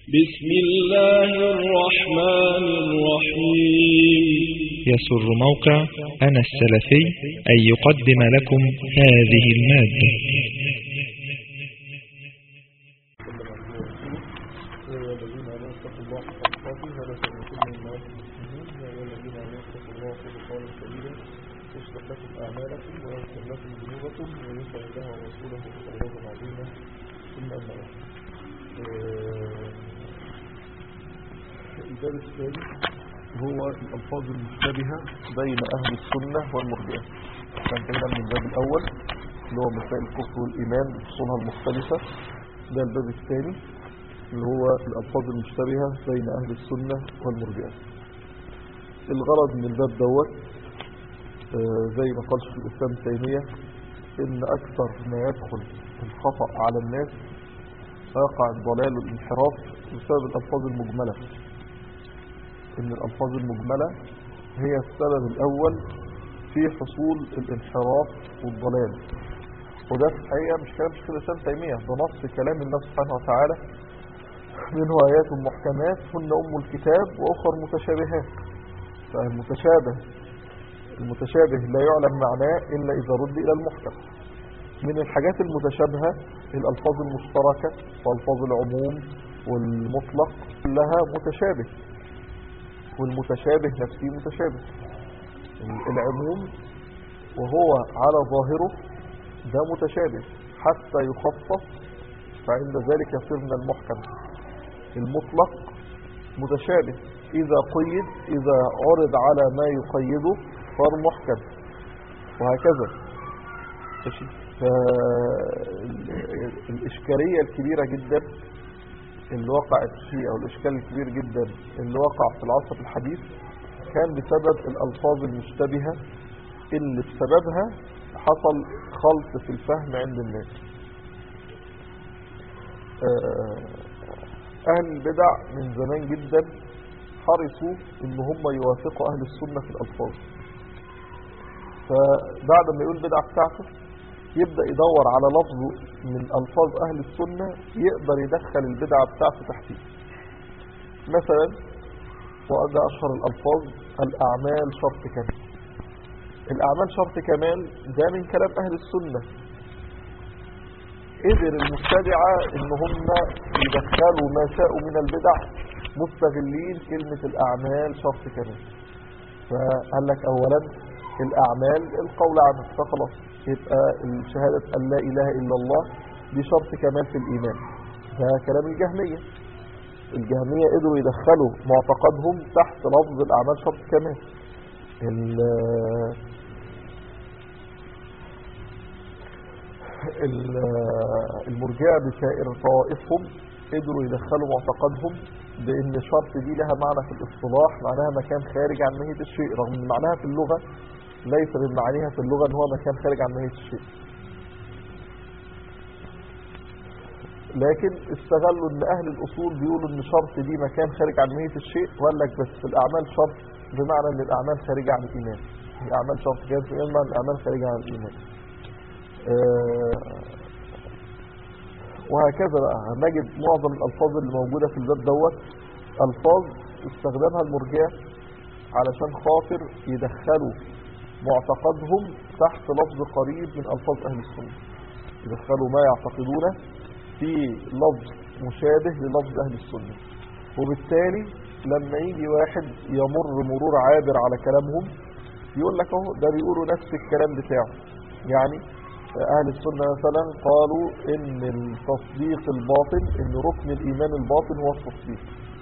بسم الله الرحمن الرحيم يسر موقع أنا السلفي أن يقدم لكم هذه المادة يا أيها الذين آمنوا اتقوا الله حق تقاته ولا تموتن إلا وأنتم مسلمون يا أيها الذين آمنوا اتقوا الله وقولوا قولا سديدا يصلح لكم أعمالكم ويغفر لكم ذنوبكم ومن يطع الله ورسوله فقد فاز عظيما ثم أما بعد آه، الباب الثاني هو الألفاظ المشتبهة بين أهل السنة والمرجئة فانتهينا من الباب الأول اللي هو مسائل الكفر والإيمان بفصولها المختلفة ده الباب الثاني اللي هو الألفاظ المشتبهة بين أهل السنة والمرجئة الغرض من الباب دوت آه، زي ما قال شيخ الإسلام تيمية إن أكثر ما يدخل الخطأ على الناس ويقع الضلال والانحراف بسبب الألفاظ المجملة إن الألفاظ المجملة هي السبب الأول في حصول الانحراف والضلال وده في الحقيقة مش كلام شيخ الإسلام تيمية ده نص كلام الله سبحانه وتعالى منه آيات محكمات هن أم الكتاب وأخر متشابهات فالمتشابه المتشابه لا يعلم معناه إلا إذا رد إلى المحكم من الحاجات المتشابهة الألفاظ المشتركة وألفاظ العموم والمطلق لها متشابه والمتشابه نفسه متشابه العموم وهو على ظاهره ده متشابه حتى يخصص فعند ذلك يصير من المحكم المطلق متشابه إذا قيد إذا عرض على ما يقيده صار محكم وهكذا ماشي فالإشكالية الكبيرة جدا اللي وقعت فيه أو الإشكال الكبير جدا اللي وقع في العصر الحديث كان بسبب الألفاظ المشتبهة اللي بسببها حصل خلط في الفهم عند الناس أهل البدع من زمان جدا حرصوا ان هم يوافقوا أهل السنة في الألفاظ فبعد ما يقول البدع بتاعته يبدأ يدور على لفظ من ألفاظ أهل السنة يقدر يدخل البدعة بتاعته تحتيه مثلا وأدى أشهر الألفاظ الأعمال شرط كمال الأعمال شرط كمال ده من كلام أهل السنة قدر المبتدعة ان هم يدخلوا ما شاءوا من البدع مستغلين كلمة الأعمال شرط كمان فقال لك أولا الأعمال القول عنها فخلاص يبقى الشهادة أن لا إله إلا الله دي شرط كمال في الإيمان ده كلام الجهمية الجهمية قدروا يدخلوا معتقدهم تحت لفظ الأعمال شرط كمال المرجئة بسائر طوائفهم قدروا يدخلوا معتقدهم بان الشرط دي لها معنى في الاصطلاح معناها مكان خارج عن ماهية الشيء رغم ان معناها في اللغة ليس من معانيها في اللغة ان هو مكان خارج عن ماهية الشيء لكن استغلوا ان اهل الاصول بيقولوا ان شرط دي مكان خارج عن ماهية الشيء وقال لك بس الاعمال شرط بمعنى ان الاعمال خارجة عن الايمان الاعمال شرط كان في علم الاعمال خارجة عن الايمان آه وهكذا بقى هنجد معظم الألفاظ اللي موجودة في الباب دوت ألفاظ استخدامها المرجئة علشان خاطر يدخلوا معتقدهم تحت لفظ قريب من ألفاظ أهل السنة يدخلوا ما يعتقدونه في لفظ مشابه للفظ أهل السنة وبالتالي لما يجي واحد يمر مرور عابر على كلامهم يقول لك اهو ده بيقولوا نفس الكلام بتاعه يعني أهل السنة مثلا قالوا إن التصديق الباطن إن ركن الإيمان الباطن هو التصديق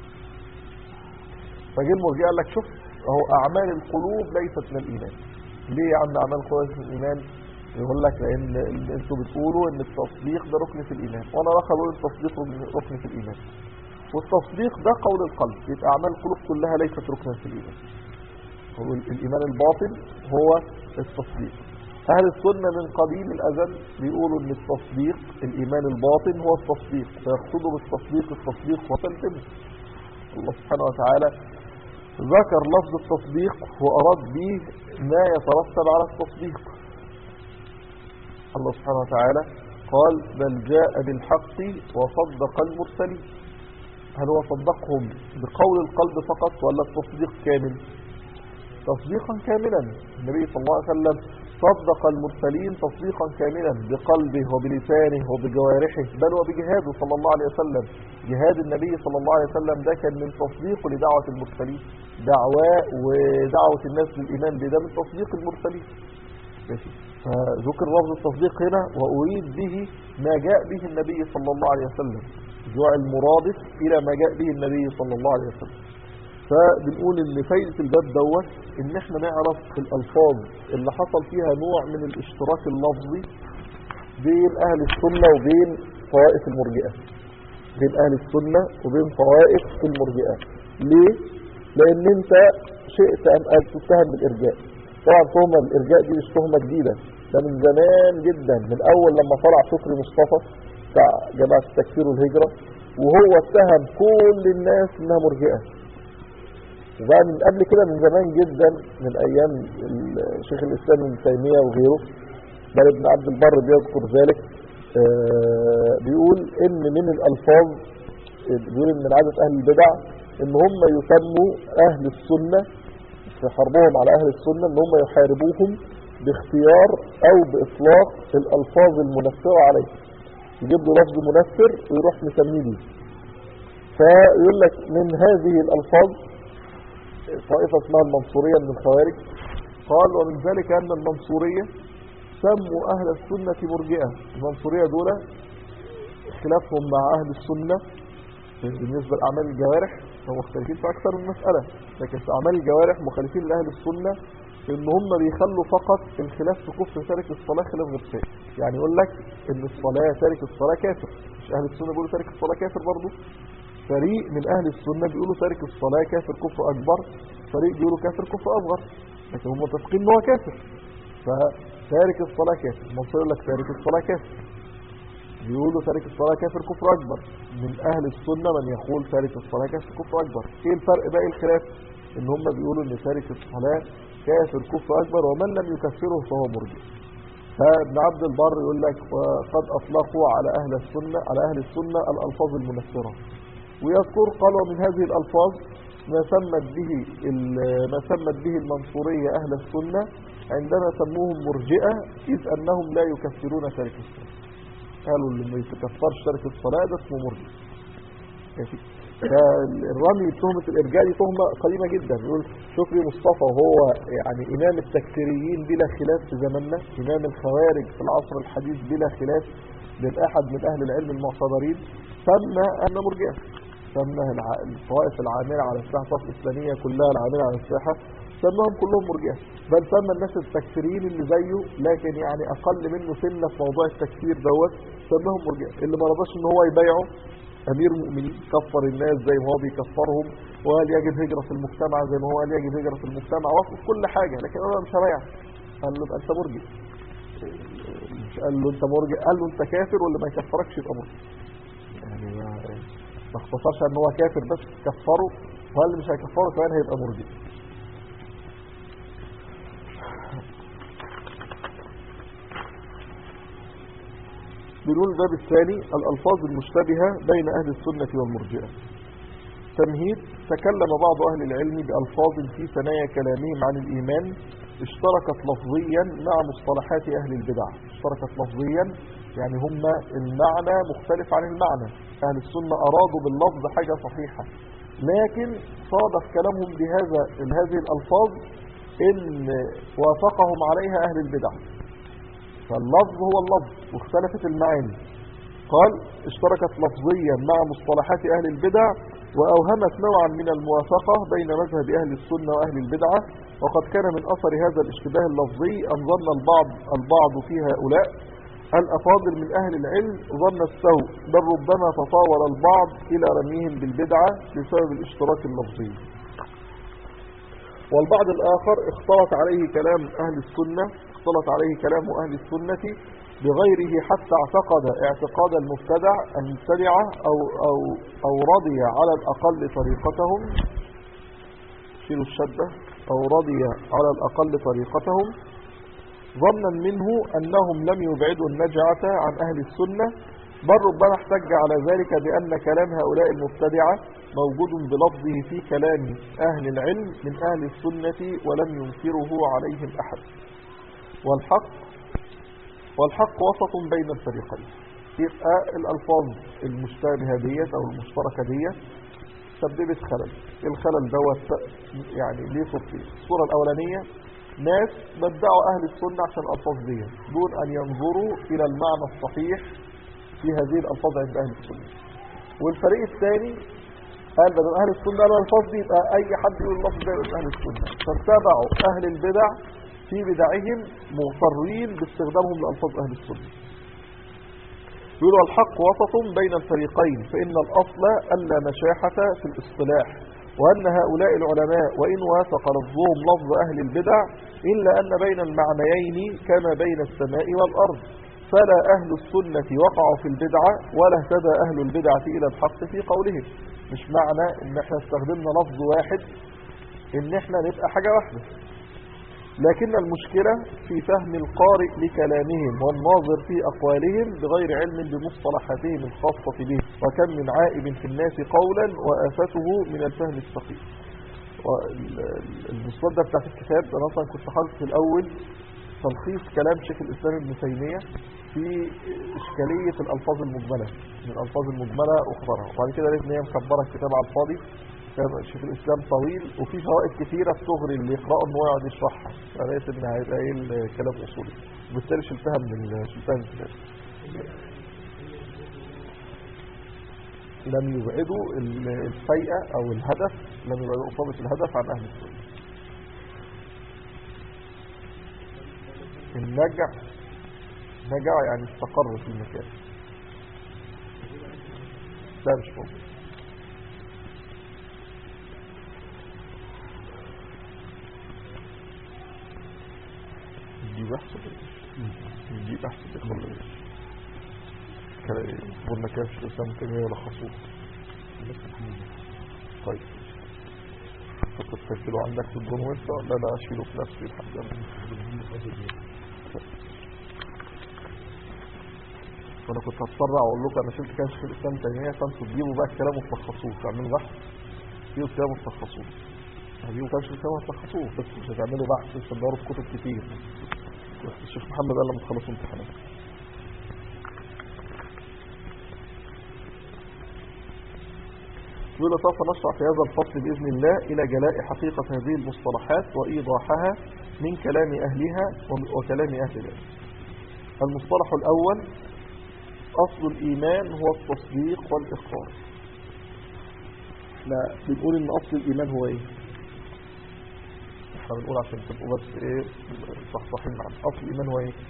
فجي المرجع قال لك شوف أهو أعمال القلوب ليست من الإيمان ليه يا عم أعمال القلوب ليست من الإيمان يقول لك لأن أنتوا بتقولوا إن التصديق ده ركن في الإيمان وأنا راح أقول التصديق ركن في الإيمان والتصديق ده قول القلب يبقى أعمال القلوب كلها ليست ركنا في الإيمان هو الإيمان الباطن هو التصديق أهل السنة من قديم الأزل بيقولوا أن التصديق الإيمان الباطن هو التصديق فيقصدوا بالتصديق التصديق وتلتمه الله سبحانه وتعالى ذكر لفظ التصديق وأراد به ما يترتب على التصديق الله سبحانه وتعالى قال بل جاء بالحق وصدق المرسلين هل هو صدقهم بقول القلب فقط ولا التصديق كامل تصديقا كاملا النبي صلى الله عليه وسلم صدق المرسلين تصديقا كاملا بقلبه وبلسانه وبجوارحه بل وبجهاده صلى الله عليه وسلم جهاد النبي صلى الله عليه وسلم ده كان من تصديقه لدعوة المرسلين دعواء ودعوة الناس للإيمان بده من تصديق المرسلين ماشي فذكر لفظ التصديق هنا وأريد به ما جاء به النبي صلى الله عليه وسلم جعل مرادف إلى ما جاء به النبي صلى الله عليه وسلم فبنقول ان فايدة الباب دوت ان احنا نعرف الالفاظ اللي حصل فيها نوع من الاشتراك اللفظي بين اهل السنة وبين طوائف المرجئة بين اهل السنة وبين طوائف المرجئة ليه؟ لان انت شئت ام ان تتهم بالارجاء طبعا تهمة الارجاء دي مش تهمة جديدة ده من زمان جدا من اول لما طلع شكري مصطفى بتاع جماعة التكفير والهجرة وهو اتهم كل الناس انها مرجئة وبقى من قبل كده من زمان جدا من ايام الشيخ الاسلام ابن تيميه وغيره بل ابن عبد البر بيذكر ذلك آه بيقول ان من الالفاظ بيقول ان من عاده اهل البدع ان هم يسموا اهل السنه في حربهم على اهل السنه ان هم يحاربوهم باختيار او باطلاق الالفاظ المنفره عليه يجيب له لفظ منفر ويروح مسميه بيه فيقول لك من هذه الالفاظ طائفة اسمها المنصورية من الخوارج قال ومن ذلك أن المنصورية سموا أهل السنة مرجئة المنصورية دول خلافهم مع أهل السنة بالنسبة لأعمال الجوارح هم مختلفين في أكثر من مسألة لكن في أعمال الجوارح مخالفين لأهل السنة إن هم بيخلوا فقط الخلاف في كفر تارك الصلاة خلاف غير شيء يعني يقول لك إن الصلاة تارك الصلاة كافر مش أهل السنة بيقولوا تارك الصلاة كافر برضه فريق من أهل السنة بيقولوا تارك الصلاة كافر كفر أكبر فريق بيقولوا كافر كفر أصغر لكن هم متفقين إن هو كافر فتارك الصلاة كافر المنصور يقول لك تارك الصلاة كافر بيقولوا تارك الصلاة كافر كفر أكبر من أهل السنة من يقول تارك الصلاة كافر كفر أكبر إيه الفرق بقى الخلاف إن هم بيقولوا إن تارك الصلاة كافر كفر أكبر ومن لم يكفره فهو مرجع فابن عبد البر يقول لك وقد أطلقوا على أهل السنة على أهل السنة الألفاظ المنفرة ويذكر قال ومن هذه الألفاظ ما سمت به ما سمت به المنصورية أهل السنة عندما سموهم مرجئة إذ أنهم لا يكفرون تارك الصلاة قالوا اللي ما يتكفرش تارك الصلاة ده اسمه مرجئ فالرمي بتهمة الإرجاء دي تهمة قديمة جدا يقول شكري مصطفى وهو يعني إمام التكفيريين بلا خلاف في زماننا إمام الخوارج في العصر الحديث بلا خلاف بين أحد من أهل العلم المعتبرين سمى أن مرجئة سمى الطوائف العاملة على الساحة الطوائف الإسلامية كلها العاملة على الساحة سماهم كلهم مرجئة بل سمى الناس التكفيريين اللي زيه لكن يعني أقل منه سنة في موضوع التكفير دوت سماهم مرجئة اللي ما رضاش إن هو يبايعه أمير المؤمنين كفر الناس زي ما هو بيكفرهم وقال يجب هجرة في المجتمع زي ما هو قال يجب هجرة في المجتمع وصف كل حاجة لكن أنا مش هبايع قال له أنت مرجئ مش قال له أنت مرجئ قال له أنت كافر واللي ما يكفركش يبقى مرجئ يعني ما اختصرش ان هو كافر بس كفره وقال اللي مش هيكفره كمان هيبقى مرجئ بنقول الباب الثاني الألفاظ المشتبهة بين أهل السنة والمرجئة تمهيد تكلم بعض أهل العلم بألفاظ في ثنايا كلامهم عن الإيمان اشتركت لفظيا مع مصطلحات أهل البدع اشتركت لفظيا يعني هم المعنى مختلف عن المعنى أهل السنة أرادوا باللفظ حاجة صحيحة لكن صادف كلامهم بهذا هذه الألفاظ إن وافقهم عليها أهل البدع فاللفظ هو اللفظ واختلفت المعاني قال اشتركت لفظيا مع مصطلحات أهل البدع وأوهمت نوعا من الموافقة بين مذهب أهل السنة وأهل البدعة وقد كان من أثر هذا الاشتباه اللفظي أن ظن البعض البعض في هؤلاء الأفاضل من أهل العلم ظن السوء بل ربما تطاول البعض إلى رميهم بالبدعة بسبب الاشتراك اللفظي والبعض الآخر اختلط عليه كلام أهل السنة اختلط عليه كلام أهل السنة بغيره حتى اعتقد اعتقاد المبتدع المبتدعة أو, أو, أو رضي على الأقل طريقتهم شيلوا الشدة أو رضي على الأقل طريقتهم ظنا منه أنهم لم يبعدوا النجعة عن أهل السنة بل ربما احتج على ذلك بأن كلام هؤلاء المبتدعة موجود بلفظه في كلام أهل العلم من أهل السنة ولم ينكره عليهم أحد والحق والحق وسط بين الفريقين يبقى الألفاظ المشتبهة ديت أو المشتركة ديت سببت خلل الخلل دوت يعني ليه صورتين الصورة الأولانية ناس بدعوا أهل السنة عشان الألفاظ دي دون أن ينظروا إلى المعنى الصحيح في هذه الألفاظ عند أهل السنة والفريق الثاني قال بدل أهل السنة قالوا الألفاظ دي يبقى أي حد يقول اللفظ ده يبقى أهل السنة فاتبعوا أهل البدع في بدعهم مغترين باستخدامهم لألفاظ أهل السنة يقولوا الحق وسط بين الفريقين فإن الأصل ألا مشاحة في الاصطلاح وأن هؤلاء العلماء وإن وافق لفظهم لفظ أهل البدع إلا أن بين المعنيين كما بين السماء والأرض فلا أهل السنة وقعوا في البدعة ولا اهتدى أهل البدعة إلى الحق في قولهم مش معنى ان احنا استخدمنا لفظ واحد ان احنا نبقى حاجة واحدة لكن المشكلة في فهم القارئ لكلامهم والناظر في أقوالهم بغير علم بمصطلحاتهم الخاصة به وكم من عائب في الناس قولا وآفته من الفهم السقيم المصدر بتاعت الكتاب أنا أصلا كنت حاطط في الأول تلخيص كلام شيخ الإسلام ابن تيمية في إشكالية الألفاظ المجملة من الألفاظ المجملة أخبرها وبعد كده لقيت إن هي مكبرة الكتاب على الفاضي شيخ الإسلام طويل وفي فوائد كثيرة بتغري اللي يقرأه إن هو يقعد يشرحها فلقيت إن هيبقى إيه الكلام أصولي وبالتالي شلتها من شلتها من الكتاب لم يبعدوا الفيئة أو الهدف لم يبعدوا إصابة الهدف عن أهل السنة النجع نجع يعني استقر في المكان لا مش موجود نجيب احسن نجيب احسن يقول ايش قلنا كيف شو اسم تيمية ولا خصوص طيب فكنت تسجله عندك في الجون وانت لا لا اشيله في نفسي لحد وانا كنت هتسرع واقول لكم انا شلت كام شيخ الاسلام تيميه فانتوا تجيبوا بقى الكلام وتلخصوه تعملوا بحث تجيبوا الكلام وتلخصوه هتجيبوا كام شيخ الاسلام وتلخصوه بس مش هتعملوا بحث مش هتدوروا في كتب كتير بس الشيخ محمد قال لما تخلصوا امتحانات يقول سوف نشرع في هذا الفصل بإذن الله إلى جلاء حقيقة هذه المصطلحات وإيضاحها من كلام أهلها وكلام أهل العلم المصطلح الأول أصل الإيمان هو التصديق والإقرار لا بنقول إن أصل الإيمان هو إيه احنا بنقول عشان تبقوا بس إيه صحصحين معنا أصل الإيمان هو إيه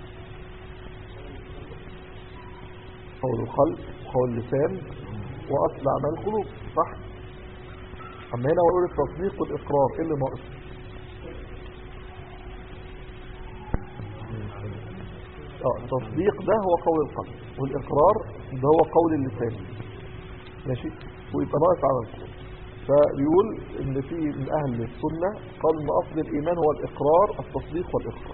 قول القلب وقول اللسان وأصل أعمال القلوب صح أما هنا ويقول التصديق والإقرار إيه اللي ناقص اه التصديق ده هو قول القلب والإقرار ده هو قول اللسان ماشي ويبقى ناقص على القلوب فبيقول ان في من اهل السنة قال ان اصل الايمان هو الاقرار التصديق والاقرار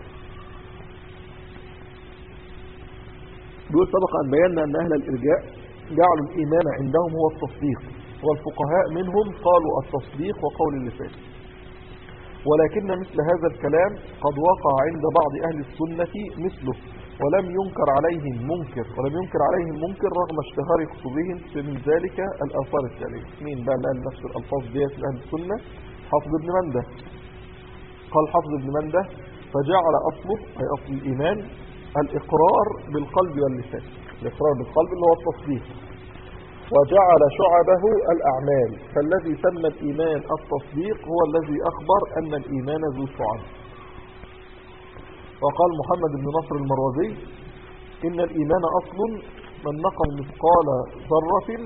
بيقول سبق ان بينا ان اهل الارجاء جعلوا الايمان عندهم هو التصديق والفقهاء منهم قالوا التصديق وقول اللسان ولكن مثل هذا الكلام قد وقع عند بعض اهل السنة مثله ولم ينكر عليهم منكر ولم ينكر عليهم منكر رغم اشتهار كتبهم من ذلك الآثار التالية مين بقى قال نفس الألفاظ ديت لأهل السنة حافظ ابن منده قال حافظ ابن منده فجعل أصله أي أصل الإيمان الإقرار بالقلب واللسان الإقرار بالقلب اللي هو التصديق وجعل شعبه الأعمال فالذي سمى الإيمان التصديق هو الذي أخبر أن الإيمان ذو شعب وقال محمد بن نصر المروزي إن الإيمان أصل من نقص مثقال ذرة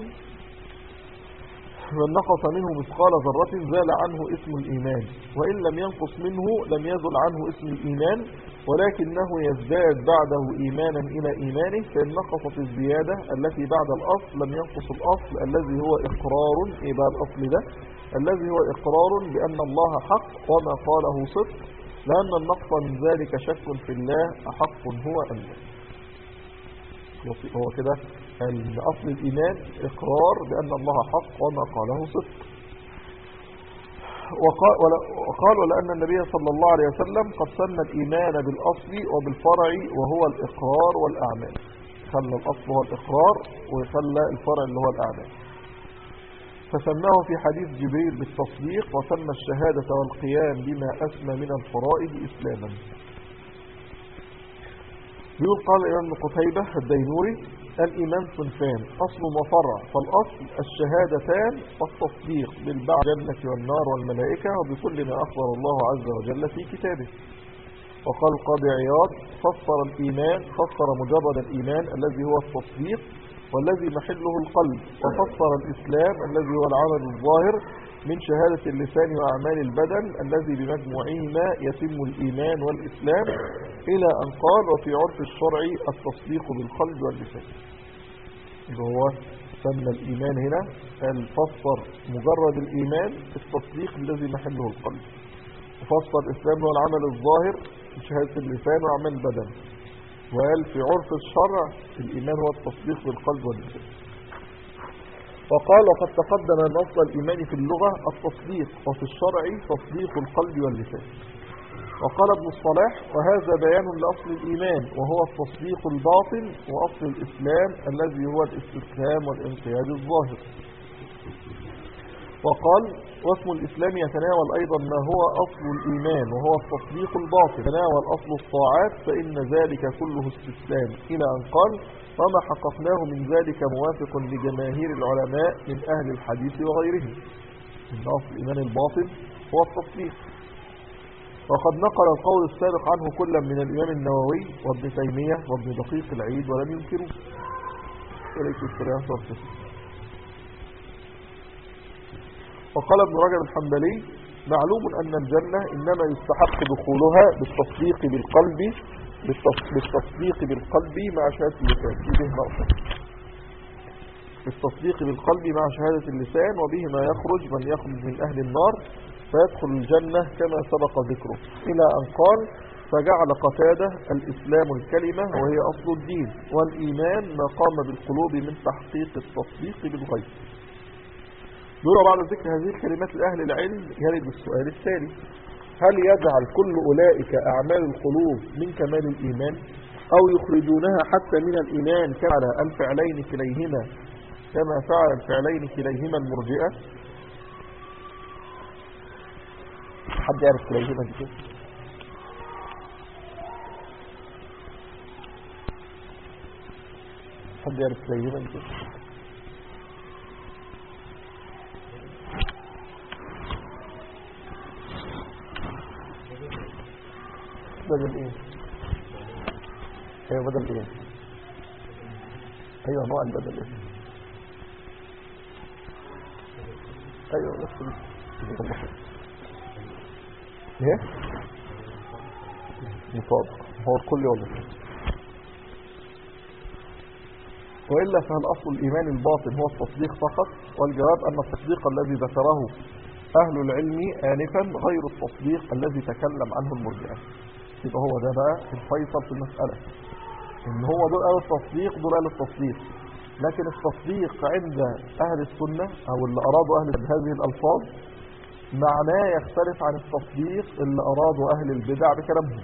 من نقص منه مثقال ذرة زال عنه اسم الإيمان وإن لم ينقص منه لم يزل عنه اسم الإيمان ولكنه يزداد بعده إيمانا إلى إيمانه فإن نقصت الزيادة التي بعد الأصل لم ينقص الأصل الذي هو إقرار إيه الأصل ده الذي هو إقرار بأن الله حق وما قاله صدق لأن النقص من ذلك شك في الله أحق هو أم لا هو كده ان اصل الايمان اقرار بان الله حق وما قاله صدق وقال, وقال ولأن النبي صلى الله عليه وسلم قد سمى الإيمان بالأصل وبالفرع وهو الإقرار والأعمال خلى الأصل هو الإقرار وخلى الفرع اللي هو الأعمال فسماه في حديث جبريل بالتصديق وسمى الشهادة والقيام بما أسمى من الفرائض إسلاما يقول قال الإمام قتيبة الدينوري الإيمان صنفان أصل وفرع فالأصل الشهادتان والتصديق بالبعض الجنة والنار والملائكة وبكل ما أخبر الله عز وجل في كتابه وقال القاضي عياض فسر الإيمان فسر مجرد الإيمان الذي هو التصديق والذي محله القلب وفسر الإسلام الذي هو العمل الظاهر من شهادة اللسان وأعمال البدن الذي بمجموعهما يتم الإيمان والإسلام إلى أن قال وفي عرف الشرع التصديق بالقلب واللسان اللي هو سمى الإيمان هنا الفسر مجرد الإيمان التصديق الذي محله القلب وفسر الإسلام هو العمل الظاهر من شهادة اللسان وأعمال البدن وقال في عرف الشرع الإيمان هو التصديق بالقلب واللسان وقال وقد تقدم أن أصل الإيمان في اللغة التصديق وفي الشرع تصديق القلب واللسان وقال ابن الصلاح وهذا بيان لأصل الإيمان وهو التصديق الباطن وأصل الإسلام الذي هو الاستسلام والانقياد الظاهر وقال واسم الإسلام يتناول أيضا ما هو أصل الإيمان وهو التصديق الباطن يتناول أصل الطاعات فإن ذلك كله استسلام إلى أن قال وما حققناه من ذلك موافق لجماهير العلماء من أهل الحديث وغيرهم إن أصل الإيمان الباطن هو التصديق وقد نقل القول السابق عنه كلا من الإمام النووي وابن تيمية وابن دقيق العيد ولم ينكروه إليك السلام صرفه وقال ابن رجب الحنبلي معلوم أن الجنة إنما يستحق دخولها بالتصديق بالقلب بالتصديق بالقلب مع شهادة اللسان في به نقطة بالتصديق بالقلب مع شهادة اللسان وبه ما يخرج من يخرج من أهل النار فيدخل الجنة كما سبق ذكره إلى أن قال فجعل قتادة الإسلام الكلمة وهي أصل الدين والإيمان ما قام بالقلوب من تحقيق التصديق بالغيب دون بعد ذكر هذه الكلمات لأهل العلم يرد السؤال التالي هل يجعل كل أولئك أعمال القلوب من كمال الإيمان أو يخرجونها حتى من الإيمان كما الفعلين كليهما كما فعل الفعلين كليهما المرجئة حد يعرف كليهما دي كده حد يعرف كليهما دي كده بدل ايه ايوه بدل ايه ايوه نوع البدل ايه ايوه بس ايه مطابق هو الكل ولا وإلا فهل أصل الإيمان الباطن هو التصديق فقط والجواب أن التصديق الذي ذكره أهل العلم آنفا غير التصديق الذي تكلم عنه المرجئة يبقى هو ده بقى الفيصل في المسألة ان هو دول قالوا التصديق دول قالوا التصديق لكن التصديق عند اهل السنة او اللي ارادوا اهل هذه الالفاظ معناه يختلف عن التصديق اللي ارادوا اهل البدع بكلامهم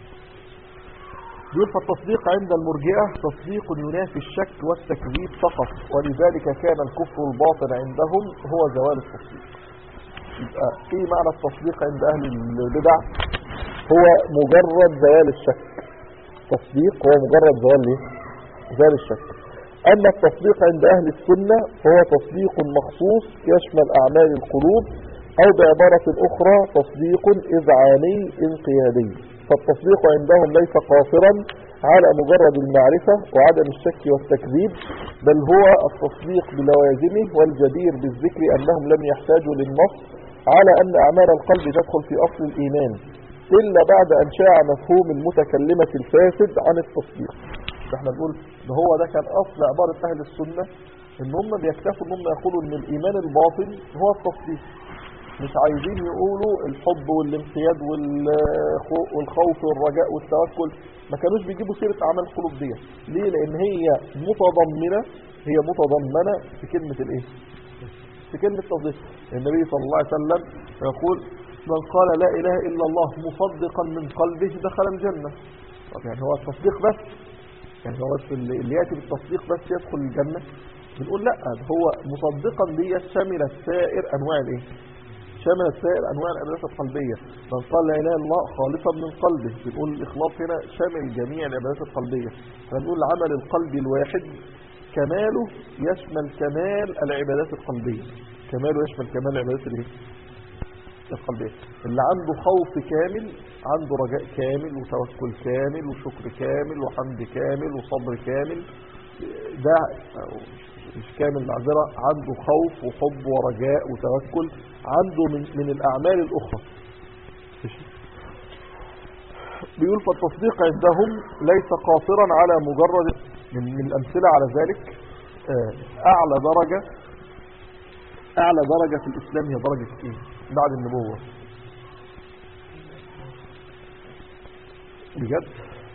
دول فالتصديق عند المرجئة تصديق ينافي الشك والتكذيب فقط ولذلك كان الكفر الباطن عندهم هو زوال التصديق يبقى ايه معنى التصديق عند اهل البدع هو مجرد زوال الشك تصديق هو مجرد زوال ايه زوال الشك اما التصديق عند اهل السنة فهو تصديق مخصوص يشمل اعمال القلوب او بعبارة اخرى تصديق اذعاني انقيادي فالتصديق عندهم ليس قاصرا على مجرد المعرفة وعدم الشك والتكذيب بل هو التصديق بلوازمه والجدير بالذكر انهم لم يحتاجوا للنص على ان اعمال القلب تدخل في اصل الايمان إلا بعد أن شاع مفهوم المتكلمة الفاسد عن التصديق احنا بنقول ان هو ده كان أصل عبارة أهل السنة ان هم بيكتفوا ان هم يقولوا ان الإيمان الباطن هو التصديق مش عايزين يقولوا الحب والانقياد والخو- والخوف والرجاء والتوكل ما كانوش بيجيبوا سيرة أعمال القلوب دي ليه لأن هي متضمنة هي متضمنة في كلمة الإيه في كلمة تصديق النبي صلى الله عليه وسلم يقول من قال لا إله إلا الله مصدقا من قلبه دخل الجنة طب يعني هو التصديق بس يعني هو بس اللي اللي يأتي بالتصديق بس يدخل الجنة بنقول لا ده هو مصدقا دي شملت سائر أنواع الإيه شملت سائر أنواع العبادات القلبية من قال لا إله إلا الله خالصا من قلبه بنقول الإخلاص هنا شامل جميع العبادات القلبية فنقول عمل القلب الواحد كماله يشمل كمال العبادات القلبية كماله يشمل كمال العبادات الايه القلبية اللي عنده خوف كامل عنده رجاء كامل وتوكل كامل وشكر كامل وحمد كامل وصبر كامل ده مش كامل معذرة عنده خوف وحب ورجاء وتوكل عنده من, من الأعمال الأخرى ماشي؟ بيقول فالتصديق عندهم ليس قاصرا على مجرد من, من الأمثلة على ذلك آه، أعلى درجة أعلى درجة في الإسلام هي درجة إيه بعد النبوة بجد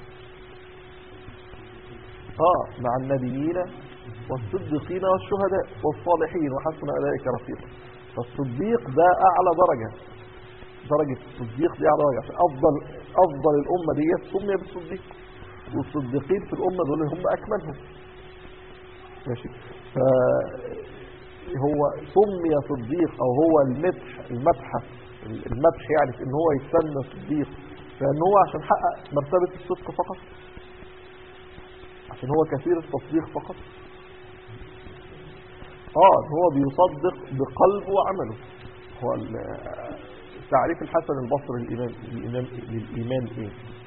آه مع النبيين والصديقين والشهداء والصالحين وحسن أولئك رفيقا فالصديق ده أعلى درجة درجة الصديق دي أعلى درجة عشان أفضل أفضل الأمة دي سمي بالصديق والصديقين في الأمة دول هم أكملهم ماشي فهو سمي صديق أو هو المدح المدحة المدح يعني في إن هو يسمى صديق لأن هو عشان حقق مرتبة الصدق فقط عشان هو كثير التصديق فقط اه هو بيصدق بقلبه وعمله هو ال- تعريف الحسن البصري للإيمان للإيمان, للإيمان إيه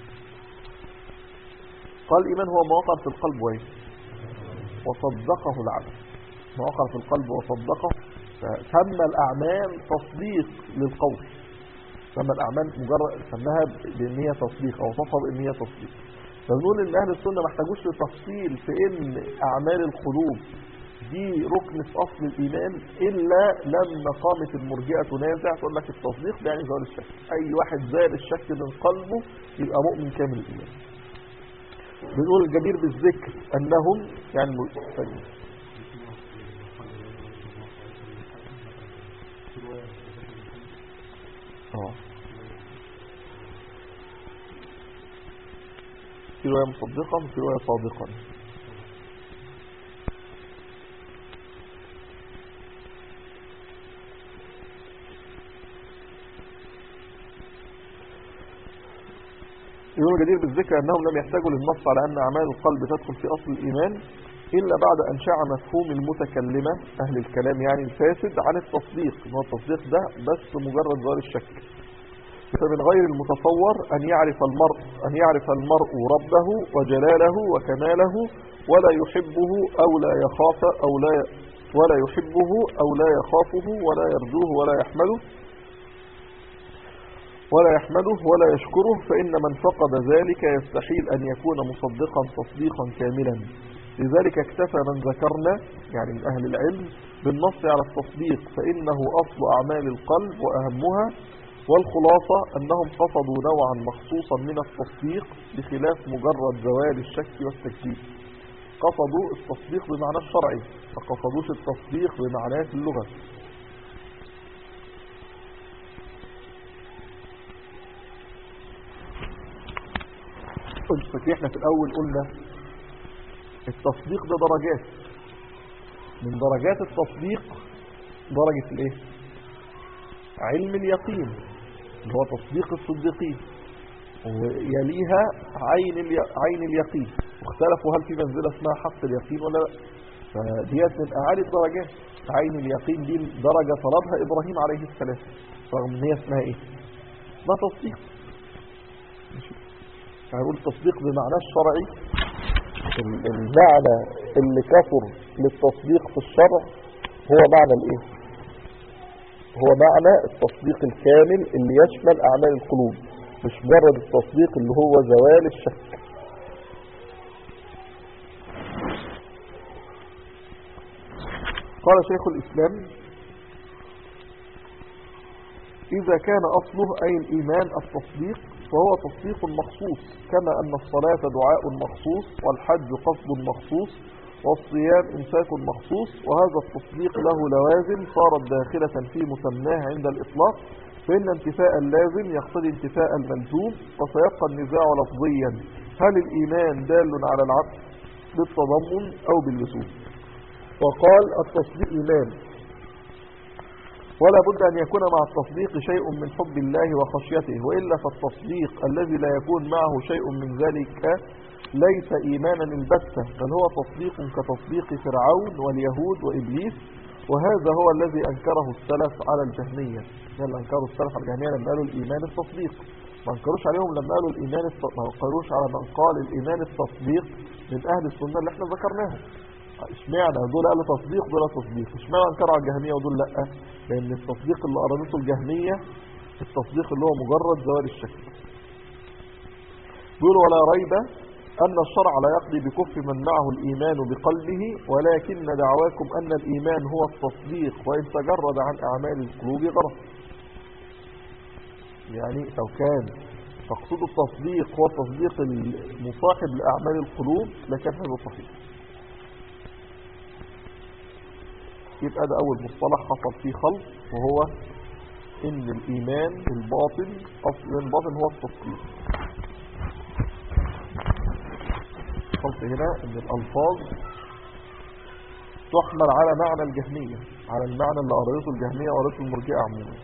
قال الإيمان هو ما وقع في القلب وإيه وصدقه العمل ما وقع في القلب وصدقه فسمى الأعمال تصديق للقول سمى الأعمال مجرد سماها بأن هي تصديق أو وصفها بأن هي تصديق فنقول ان اهل السنه ما احتاجوش لتفصيل في ان اعمال القلوب دي ركن في اصل الايمان الا لما قامت المرجئه تنازع تقول لك التصديق ده يعني زوال الشك اي واحد زال الشك من قلبه يبقى مؤمن كامل الايمان بنقول الجدير بالذكر انهم يعني م- اه في رواية مصدقا وفي رواية صادقا يقول جدير بالذكر أنهم لم يحتاجوا للنص على أن أعمال القلب تدخل في أصل الإيمان إلا بعد أن شاع مفهوم المتكلمة أهل الكلام يعني الفاسد عن التصديق إن هو التصديق ده بس مجرد ظاهر الشك فمن غير المتصور أن يعرف المرء أن يعرف المرء ربه وجلاله وكماله ولا يحبه أو لا يخاف أو لا ولا يحبه أو لا يخافه ولا يرجوه ولا يحمده ولا يحمده ولا يشكره فإن من فقد ذلك يستحيل أن يكون مصدقا تصديقا كاملا لذلك اكتفى من ذكرنا يعني من أهل العلم بالنص على التصديق فإنه أصل أعمال القلب وأهمها والخلاصة أنهم قصدوا نوعا مخصوصا من التصديق بخلاف مجرد زوال الشك والتكذيب قصدوا التصديق بمعنى الشرعي ما قصدوش التصديق بمعناه في اللغة قلت احنا في الأول قلنا التصديق ده درجات من درجات التصديق درجة الايه علم اليقين اللي هو تصديق الصديقين ويليها عين الي... عين اليقين واختلفوا هل في منزلة اسمها حق اليقين ولا لا فديت من أعالي الدرجات عين اليقين دي درجة طلبها إبراهيم عليه السلام رغم ان هي اسمها ايه ما تصديق هنقول تصديق بمعنى الشرعي ال- المعنى اللي كفر للتصديق في الشرع هو معنى الايه هو معنى التصديق الكامل اللي يشمل اعمال القلوب مش مجرد التصديق اللي هو زوال الشك قال شيخ الاسلام إذا كان أصله أي الإيمان التصديق فهو تصديق مخصوص كما أن الصلاة دعاء مخصوص والحج قصد مخصوص والصيام إمساك مخصوص وهذا التصديق له لوازم صارت داخلة في مسماه عند الإطلاق فإن انتفاء اللازم يقتضي انتفاء الملزوم وسيبقى النزاع لفظيا هل الإيمان دال على العبد بالتضمن أو باللزوم وقال التصديق إيمان ولا بد أن يكون مع التصديق شيء من حب الله وخشيته وإلا فالتصديق الذي لا يكون معه شيء من ذلك ليس إيمانا البتة بل هو تصديق كتصديق فرعون واليهود وإبليس وهذا هو الذي أنكره السلف على الجهمية اللي أنكروا السلف على الجهمية لما قالوا الإيمان التصديق ما انكروش عليهم لما قالوا الإيمان الت... ما انكروش على من قال الإيمان التصديق من أهل السنة اللي احنا ذكرناهم اشمعنى دول قالوا تصديق دول تصديق اشمعنى انكروا على الجهمية ودول لا لأن التصديق اللي أرادته الجهمية التصديق اللي هو مجرد زوال الشك دول ولا ريب أن الشرع لا يقضي بكفر من معه الإيمان بقلبه ولكن دعواكم أن الإيمان هو التصديق وإن تجرد عن أعمال القلوب غلط يعني لو كان تقصد التصديق هو التصديق المصاحب لأعمال القلوب لكان هذا صحيح يبقى ده أول مصطلح حصل فيه خلط وهو إن الإيمان الباطن أصل الباطن هو التصديق الخلط هنا ان الالفاظ تحمل على معنى الجهمية على المعنى اللي قريته الجهمية وقريته المرجئة عموما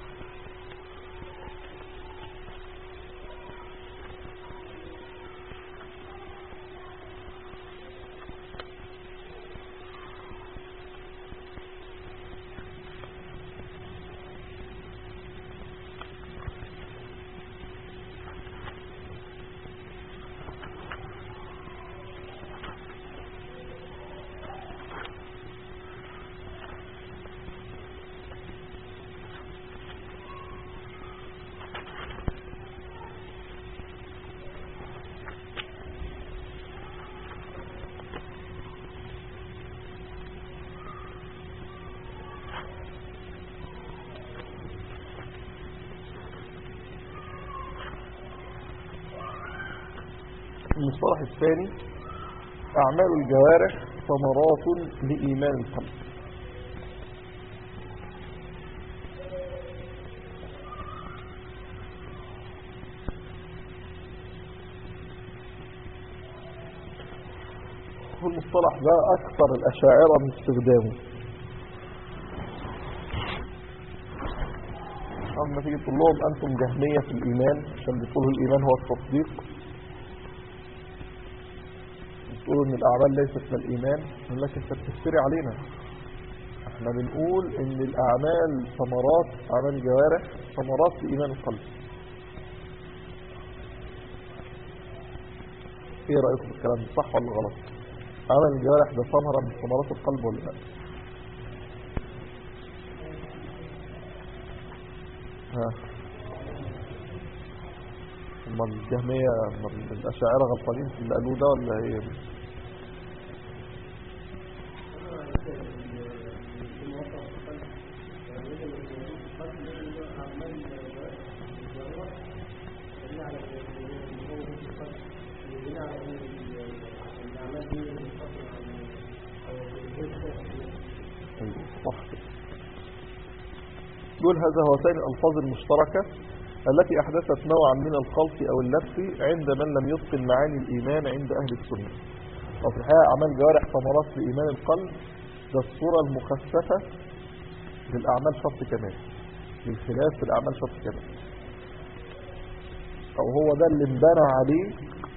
المصطلح الثاني أعمال الجوارح ثمرات لإيمان القلب والمصطلح ده أكثر الأشاعرة من استخدامه أما تيجي تقول لهم أنتم جهمية في الإيمان عشان بتقولوا الإيمان هو التصديق تقولوا ان الاعمال ليست من الايمان نقول لك انت بتفتري علينا احنا بنقول ان الاعمال ثمرات اعمال الجوارح ثمرات لايمان القلب ايه رايكم في الكلام ده صح ولا غلط عمل الجوارح ده ثمره من ثمرات القلب ولا لا ها هم الجهمية هم الأشاعرة غلطانين في اللي قالوه ده ولا ايه صح دول هذا هو ثاني الألفاظ المشتركة التي أحدثت نوعا من الخلط أو اللبس عند من لم يتقن معاني الإيمان عند أهل السنة وفي الحقيقة أعمال جوارح ثمرات لإيمان القلب ده الصورة المخففة للأعمال شرط كمال للخلاف في الأعمال شرط كمال أو هو ده اللي انبنى عليه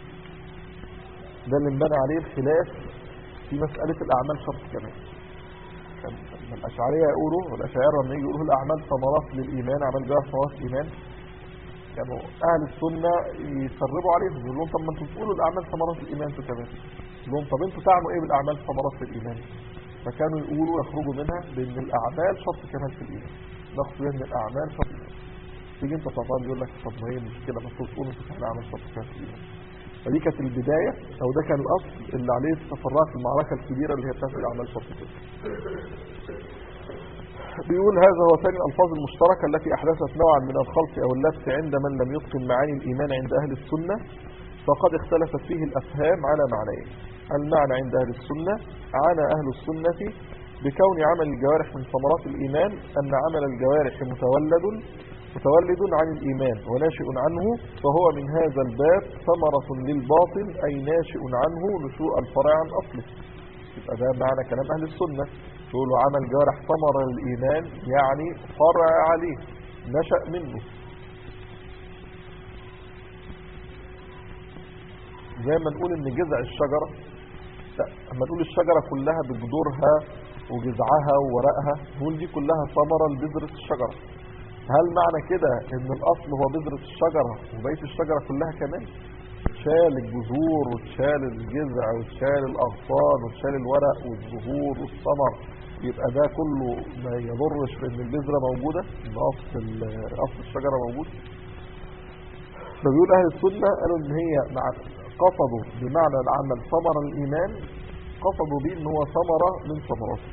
ده اللي انبنى عليه الخلاف في مسألة الأعمال شرط كمال لما الأشعرية يقولوا والأشاعرة لما يجي يقولوا الأعمال ثمرات للإيمان أعمال جوارح ثمرات الإيمان كانوا أهل السنة يسربوا عليهم يقول لهم طب ما انتوا بتقولوا الأعمال ثمرات الإيمان انتوا كمان يقول لهم طب انتوا تعملوا إيه بالأعمال ثمرات الإيمان فكانوا يقولوا يخرجوا منها بأن الأعمال شرط كمال في الإيمان نقصد أن الأعمال شرط تيجي انت طبعا يقول لك طب ما هي مشكلة ما تقولوا انتوا الأعمال شرط كمال في الإيمان فدي كانت البداية أو ده كان الأصل اللي عليه تفرعت المعركة الكبيرة اللي هي بتاعت الأعمال شرط كمال بيقول هذا هو ثاني الألفاظ المشتركة التي أحدثت نوعا من الخلط أو اللبس عند من لم يتقن معاني الإيمان عند أهل السنة فقد اختلفت فيه الأفهام على معنيين المعنى عند أهل السنة عانى أهل السنة بكون عمل الجوارح من ثمرات الإيمان أن عمل الجوارح متولد متولد عن الإيمان وناشئ عنه فهو من هذا الباب ثمرة للباطل أي ناشئ عنه نشوء الفرع عن أصله يبقى ده معنى كلام أهل السنة يقولوا عمل جوارح ثمرة للإيمان يعني فرع عليه نشأ منه زي ما نقول ان جذع الشجرة لا اما نقول الشجرة كلها بجذورها وجذعها وورقها نقول دي كلها ثمرة لبذرة الشجرة هل معنى كده ان الاصل هو بذرة الشجرة وبقية الشجرة كلها كمان شال الجذور وتشال الجذع وتشال الاغصان وتشال الورق والزهور والثمر يبقى ده كله ما يضرش في ان البذرة موجودة ان اصل اصل الشجرة موجود فبيقول اهل السنة قالوا ان هي مع قصدوا بمعنى العمل ثمر الايمان قصدوا به ان هو ثمرة من ثمراته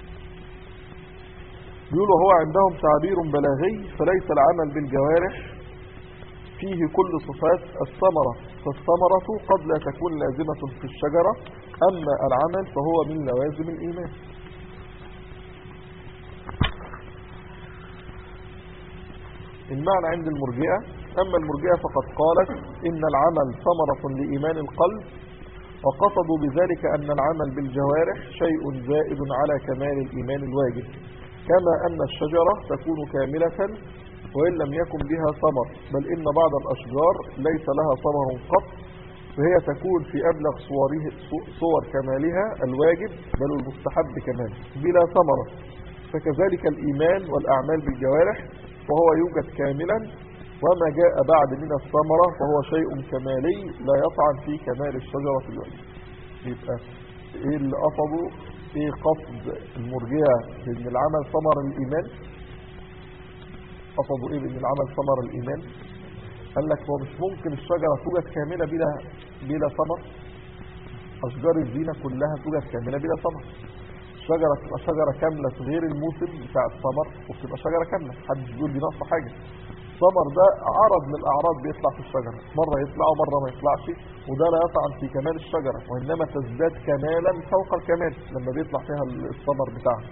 بيقولوا هو عندهم تعبير بلاغي فليس العمل بالجوارح فيه كل صفات الثمرة فالثمرة قد لا تكون لازمة في الشجرة أما العمل فهو من لوازم الإيمان المعنى عند المرجئة أما المرجئة فقد قالت إن العمل ثمرة لإيمان القلب وقصدوا بذلك أن العمل بالجوارح شيء زائد على كمال الإيمان الواجب كما أن الشجرة تكون كاملة وإن لم يكن بها ثمر بل إن بعض الأشجار ليس لها ثمر قط فهي تكون في أبلغ صوره صور كمالها الواجب بل المستحب كمان بلا ثمرة فكذلك الإيمان والأعمال بالجوارح وهو يوجد كاملا وما جاء بعد من الثمرة فهو شيء كمالي لا يطعن في كمال الشجرة في الوجه يبقى ايه اللي قصده ايه قصد المرجئة بان العمل ثمر الايمان قصدوا ايه بان العمل ثمر الايمان قال لك هو مش ممكن الشجرة توجد كاملة بلا بلا ثمر اشجار الزينة كلها توجد كاملة بلا ثمر الشجرة تبقى شجرة كاملة في غير الموسم بتاع الثمر وبتبقى شجرة كاملة محدش بيقول دي ناقصة حاجة الثمر ده عرض من الأعراض بيطلع في الشجرة مرة يطلع ومرة ما يطلعش وده لا يطعن في كمال الشجرة وإنما تزداد كمالا فوق الكمال لما بيطلع فيها الثمر بتاعها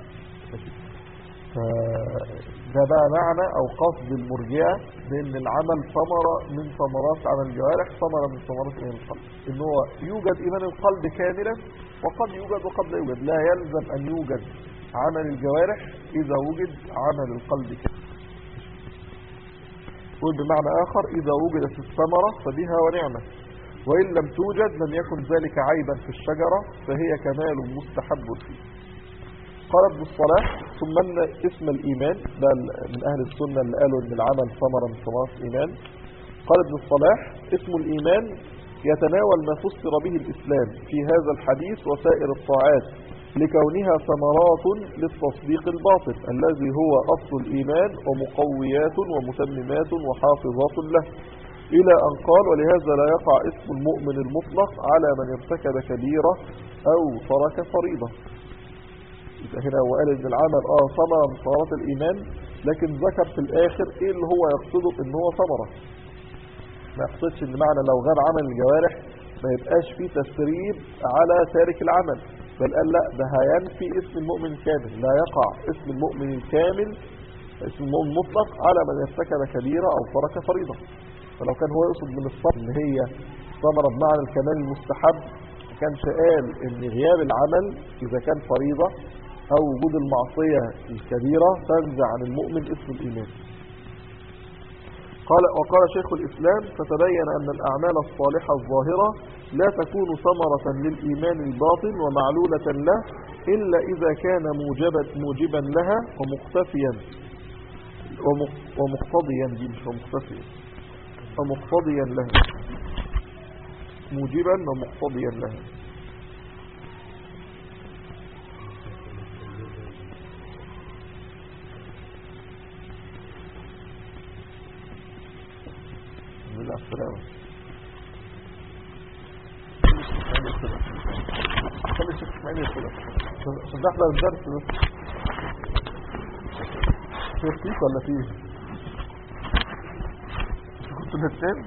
ده بقى معنى أو قصد المرجئة بأن العمل ثمرة من ثمرات عمل الجوارح ثمرة من ثمرات إيمان القلب إن هو يوجد إيمان القلب كاملا وقد يوجد وقد لا يوجد لا يلزم أن يوجد عمل الجوارح إذا وجد عمل القلب كاملا يقول بمعنى آخر إذا وجدت الثمرة فبها ونعمة وإن لم توجد لم يكن ذلك عيبا في الشجرة فهي كمال مستحب فيه قال ابن الصلاح ثم أن اسم الإيمان ده من أهل السنة اللي قالوا أن العمل ثمرة من ثمرات الإيمان قال ابن الصلاح اسم الإيمان يتناول ما فسر به الإسلام في هذا الحديث وسائر الطاعات لكونها ثمرات للتصديق الباطل الذي هو أصل الإيمان ومقويات ومتممات وحافظات له إلى أن قال ولهذا لا يقع اسم المؤمن المطلق على من ارتكب كبيرة أو ترك فريضة يبقى هنا هو قال ان العمل اه ثمرة من ثمرات الإيمان لكن ذكر في الآخر إيه اللي هو يقصده إن هو ثمرة ما يقصدش إن معنى لو غاب عمل الجوارح ما يبقاش فيه تسريب على تارك العمل بل قال لا ده هينفي اسم المؤمن الكامل لا يقع اسم المؤمن الكامل اسم المؤمن المطلق على من ارتكب كبيرة أو ترك فريضة فلو كان هو يقصد من الصبر اللي هي ثمرة بمعنى الكمال المستحب كانش قال ان غياب العمل إذا كان فريضة أو وجود المعصية الكبيرة تنزع عن المؤمن اسم الإيمان قال وقال شيخ الإسلام فتبين أن الأعمال الصالحة الظاهرة لا تكون ثمرة للإيمان الباطن ومعلولة له إلا إذا كان موجبا, موجبا لها ومقتفيا ومقتضيا دي مش ومقتفيا ومقتضيا لها موجبا ومقتضيا لها بالله السلامة خلي الشيخ اسماعيل يدخل عشان احنا الدرس بس فيه ولا فيه كنت الاثنين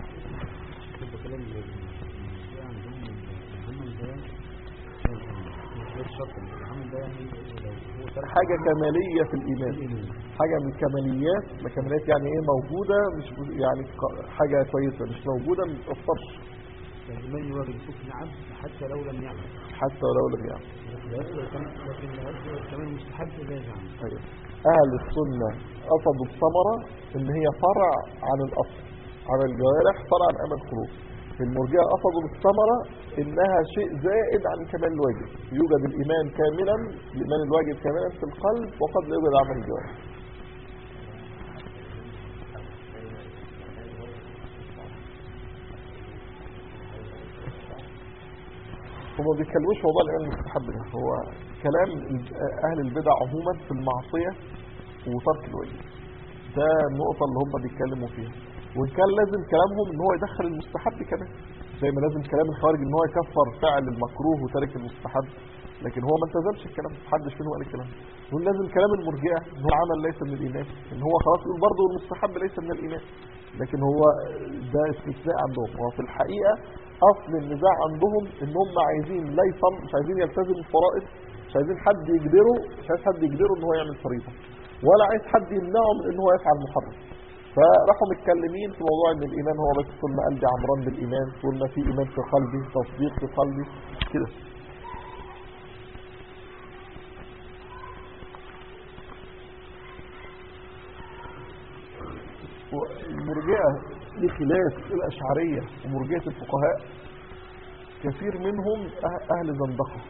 حاجة كمالية في الإيمان حاجة من الكماليات الكماليات يعني ايه موجودة مش يعني ق- حاجة كويسة مش موجودة ما تأثرش الإيمان يواجه الكفر نعم حتى لو لم يعمل حتى ولو لم يعمل لكن لكن لا يصبر كمان مستحب إذا يزعم أيوة. أهل السنة قصدوا الثمرة إن هي فرع عن الأصل عن الجوارح فرع عن أمل القلوب المرجئة قصدوا بالثمرة إنها شيء زائد عن كمال الواجب يوجد الإيمان كاملا الإيمان الواجب كاملا في القلب وقد لا يوجد عمل الجوارح هم ما بيتكلموش في موضوع الإيمان المستحب ده هو كلام ال- أهل البدع عموما في المعصية وترك الواجب ده النقطة اللي هم بيتكلموا فيها وإن كان لازم كلامهم إن هو يدخل المستحب كمان زي ما لازم كلام الخارج إن هو يكفر فعل المكروه وترك المستحب لكن هو ما التزمش الكلام محدش منهم قال الكلام يقول لازم كلام المرجئة إن هو عمل ليس من الإيمان إن هو خلاص يقول برضه المستحب ليس من الإيمان لكن هو ده استثناء عندهم وفي الحقيقة أصل النزاع عندهم إن هم عايزين لا يصل مش عايزين يلتزم الفرائض مش عايزين حد يجبره مش عايز حد يجبره إن هو يعمل فريضة ولا عايز حد يمنعه من إن هو يفعل محرم فراحوا متكلمين في موضوع ان الايمان هو بس طول ما قلبي عمران بالايمان طول ما في ايمان في قلبي تصديق في قلبي كده والمرجئه بخلاف الاشعريه ومرجئه الفقهاء كثير منهم أه- اهل زندقه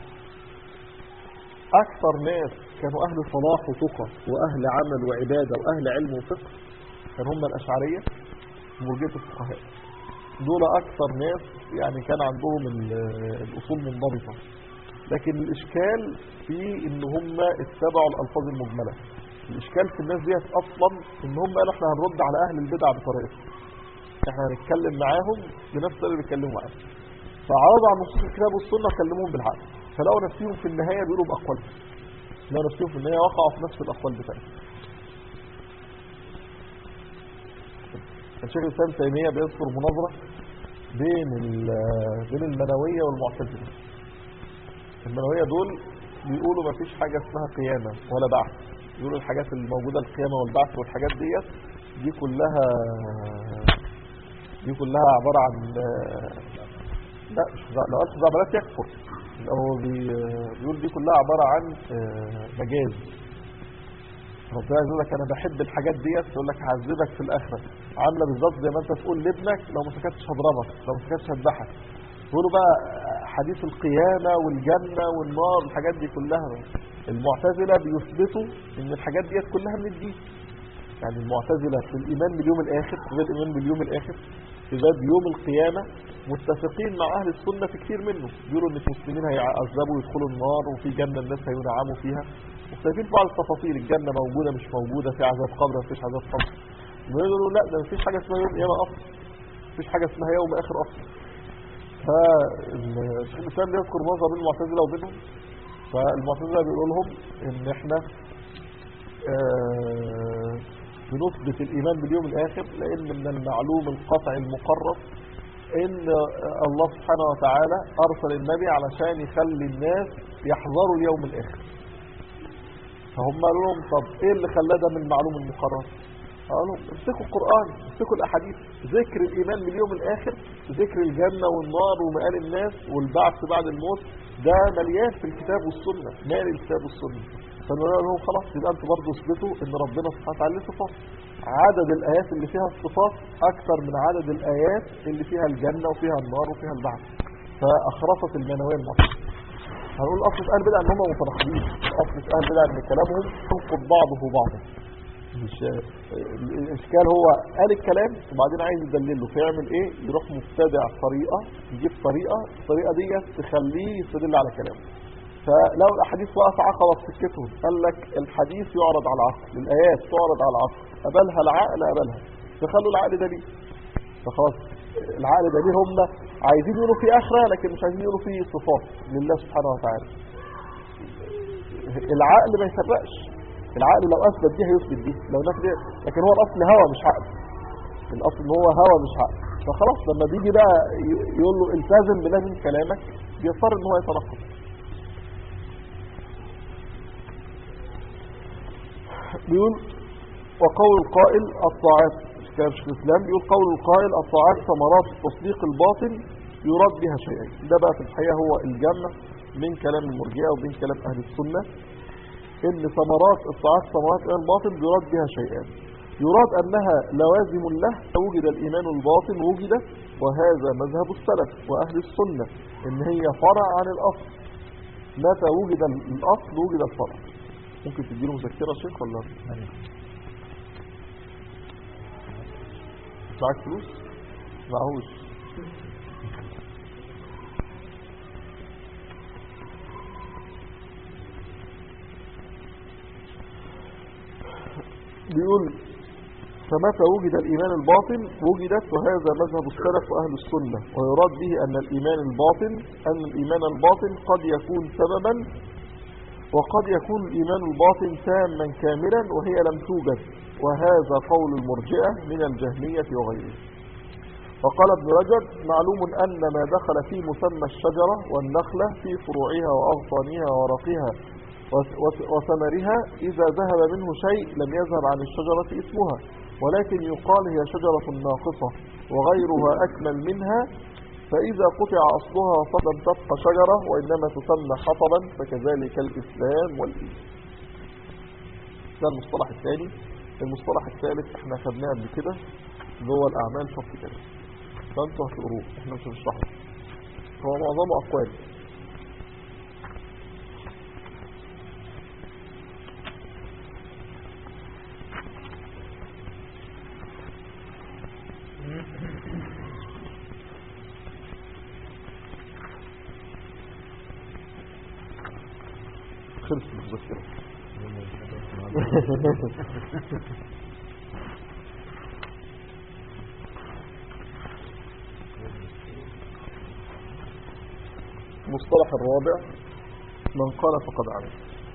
اكثر ناس كانوا اهل صلاح وتقى واهل عمل وعباده واهل علم وفقه كان هم الأشعرية ومرجئة الفقهاء دول أكثر ناس يعني كان عندهم ال- الأصول منضبطة لكن الإشكال في إن هم اتبعوا الألفاظ المجملة الإشكال في الناس ديت أصلا إن هم قالوا إحنا هنرد على أهل البدع بطريقة إحنا هنتكلم معاهم بنفس اللي بيتكلموا معاهم فعرضوا عن نصوص الكتاب والسنة كلموهم بالعقل فلقوا نفسهم في النهاية بيقولوا بأقوالهم لقوا نفسهم في النهاية وقعوا في نفس الأقوال بتاعتهم الشيخ الإسلام تيمية بيذكر مناظرة بين ال- بين المنوية والمعتزلة المنوية دول بيقولوا ما فيش حاجة اسمها قيامة ولا بعث بيقولوا الحاجات الموجودة القيامة والبعث والحاجات ديت دي كلها دي كلها عبارة عن لا مش لو قلت خزعبلات يكفر هو بي- بيقول دي كلها عبارة عن آه، مجاز ربنا يقول لك انا بحب الحاجات ديت يقول لك هعذبك في الاخره عامله بالظبط زي ما انت تقول لابنك لو ما سكتش هضربك لو ما سكتش هذبحك يقولوا بقى حديث القيامه والجنه والنار الحاجات دي كلها المعتزله بيثبتوا ان الحاجات ديت كلها من الدين يعني المعتزله في الايمان باليوم الاخر في باب الايمان باليوم الاخر في باب يوم القيامه متفقين مع اهل السنه في كتير منه بيقولوا ان المسلمين هيعذبوا ويدخلوا النار وفي جنه الناس هينعموا فيها مختلفين في بعض التفاصيل الجنة موجودة مش موجودة في عذاب قبر مفيش عذاب قبر ويقولوا لا ده مفيش حاجة اسمها يوم قيامة أصلا مفيش حاجة اسمها يوم آخر أصلا فالشيخ الإسلام بيذكر منظر بين المعتزلة وبينهم فالمعتزلة بيقولوا لهم إن إحنا آه، بنثبت الإيمان باليوم الآخر لأن من المعلوم القطع المقرر إن آه، الله سبحانه وتعالى أرسل النبي علشان يخلي الناس يحذروا اليوم الآخر فهم قالوا لهم طب ايه اللي خلاه ده من المعلوم المقرر قالوا امسكوا القرآن امسكوا الأحاديث ذكر الإيمان باليوم الآخر ذكر الجنة والنار ومآل الناس والبعث بعد الموت ده مليان في الكتاب والسنة مال الكتاب والسنة فنقول لهم خلاص يبقى انتوا برضه اثبتوا ان ربنا سبحانه وتعالى له صفات عدد الآيات اللي فيها الصفات أكثر من عدد الآيات اللي فيها الجنة وفيها النار وفيها البعث فأخرفت المنوية المعتزلة هنقول اصل في اهل بدع ان هم متناقضين اصل في اهل بدع ان كلامهم ينقض بعضه بعضا مش الاشكال هو قال الكلام وبعدين عايز يدلله فيعمل ايه يروح مبتدع طريقه يجيب طريقه الطريقه دي تخليه يستدل على كلامه فلو الاحاديث وقف عقبه في سكتهم قال لك الحديث يعرض على العقل الايات تعرض على العقل قبلها العقل قبلها فخلوا العقل دليل فخلاص العقل دليل هم عايزين يقولوا في اخره لكن مش عايزين يقولوا في صفات لله سبحانه وتعالى العقل ما يفرقش العقل لو اثبت دي هيثبت دي لو نفي دي لكن هو الاصل هوى مش عقل الاصل ان هو هوى مش عقل فخلاص لما بيجي بقى ي- يقول له التزم بلازم كلامك بيضطر ان هو يتنقض بيقول وقول القائل الطاعات كتاب شيخ الاسلام بيقول قول القائل الطاعات ثمرات التصديق الباطن يراد بها شيئين ده بقى في الحقيقه هو الجمع من كلام المرجئه وبين كلام اهل السنه ان ثمرات الطاعات ثمرات الايمان الباطن يراد بها شيئان يراد انها لوازم له وجد الايمان الباطن وجد وهذا مذهب السلف واهل السنه ان هي فرع عن الاصل متى وجد الاصل وجد الفرع ممكن تديله مذكره يا شيخ ولا معاك فلوس معهوش بيقول فمتى وجد الإيمان الباطن وجدت وهذا مذهب السلف وأهل السنة ويراد به أن الإيمان الباطن أن الإيمان الباطن قد يكون سببا وقد يكون الإيمان الباطن تاما كاملا وهي لم توجد وهذا قول المرجئة من الجهمية وغيره وقال ابن رجب معلوم أن ما دخل في مسمى الشجرة والنخلة في فروعها وأغصانها وورقها وس- وس- وثمرها إذا ذهب منه شيء لم يذهب عن الشجرة اسمها ولكن يقال هي شجرة ناقصة وغيرها أكمل منها فإذا قطع أصلها فلم تبقى شجرة وإنما تسمى حطبا فكذلك الإسلام والإيمان ده المصطلح الثاني المصطلح الثالث احنا خدناه قبل كده اللي هو الأعمال شرط كده فانتوا هتقروه احنا مش هنشرحه هو معظمه أقوال خلص المذكرة المصطلح الرابع من قال فقد عمل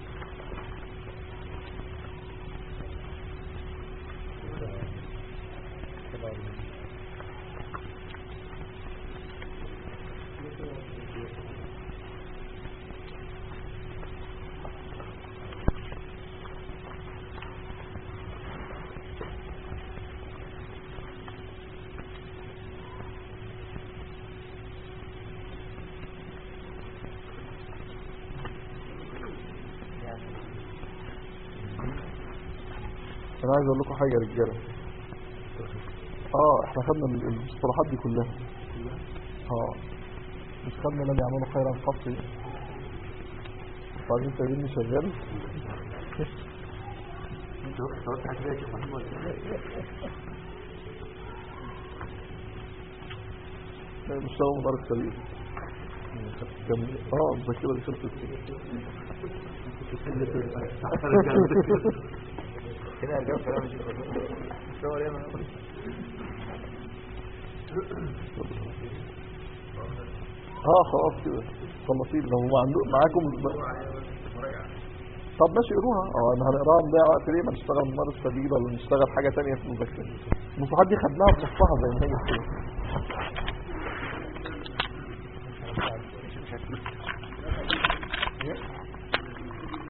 انا عايز اقول لكم حاجه يا رجاله اه احنا خدنا ال- المصطلحات دي كلها اه مش خدنا لم يعملوا خيرا قط وبعدين سايبيني شغال لا، مش شغل مدار السبيل كان اه الذاكره دي خلصت كده الجو كلام مش الصور ياما اه خلاص كده خلصين لو ما عنده معاكم طب ماشي اقروها اه انا هنقراها نضيع وقت ليه ما نشتغل ممارس سبيل ولا نشتغل حاجه تانية في المذاكره المصطلحات دي خدناها بنصها زي ما هي كده